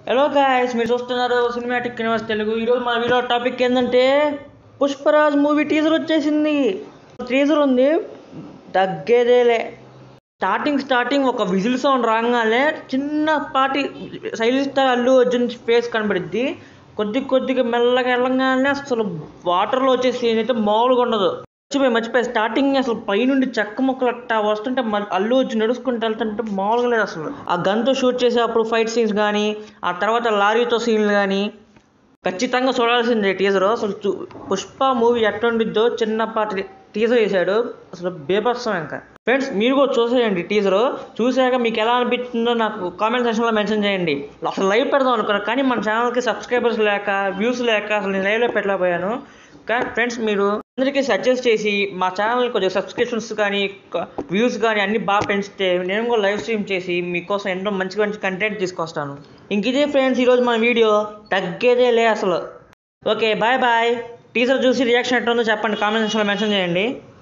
hello guys మీరు చూస్తున్నారు cinematic universe Telugu ఈరోజు మన వీడియో టాపిక్ ఏంటంటే పుష్పరాజ్ మూవీ టీజర్ వచ్చేసింది టీజర్ ఉంది తగ్గేదేలే స్టార్టింగ్ స్టార్టింగ్ ఒక విజిల్ సౌండ్ రాగానే చిన్నపాటి శైలి స్టార్ అల్లు అర్జున్ ఫేస్ కనబడిద్ది కొద్ది కొద్దిగా మెల్లగా వెళ్ళగానే అసలు వాటర్లో వచ్చే సీన్ అయితే మామూలుగా ఉండదు మర్చిపోయి మర్చిపోయి స్టార్టింగ్ అసలు పైనుండి చెక్క ముక్కలు అట్టా వస్తుంటే మ- అల్లు వచ్చి నడుచుకుంటూ వెళ్తుంటే మామూలుగా లేదు అసలు ఆ గన్తో షూట్ చేసేటప్పుడు ఫైట్ సీన్స్ కానీ ఆ తర్వాత లారీతో సీన్లు కానీ ఖచ్చితంగా చూడాల్సిందే టీజర్ అసలు చూ- పుష్ప మూవీ ఎట్లుండిద్దో చిన్నపాటి టీజర్ వేసాడు అసలు బేబత్సం ఇంకా ఫ్రెండ్స్ మీరు కూడా చూసేయండి టీజర్ చూసాక మీకు ఎలా అనిపిస్తుందో నాకు కామెంట్ సెక్షన్లో మెన్షన్ చేయండి అసలు లైవ్ పెడదాం అనుకున్నాను కానీ మన ఛానల్కి సబ్స్క్రైబర్స్ లేక వ్యూస్ లేక అసలు నేను లైవ్లో పెట్టలేకపోయాను కానీ ఫ్రెండ్స్ మీరు అందరికీ సజెస్ట్ చేసి మా ఛానల్ కొంచెం సబ్స్క్రిప్షన్స్ కానీ వ్యూస్ కానీ అన్ని బాగా పెంచితే నేను కూడా లైవ్ స్ట్రీమ్ చేసి మీకోసం ఎన్నో మంచి మంచి కంటెంట్ తీసుకొస్తాను ఇంక ఇదే ఫ్రెండ్స్ ఈరోజు మన వీడియో తగ్గేదే లే అసలు ఓకే బాయ్ బాయ్ టీజర్ చూసి రియాక్షన్ ఎట్లుందో చెప్పండి కామెంట్ సెక్షన్లో మెన్షన్ చేయండి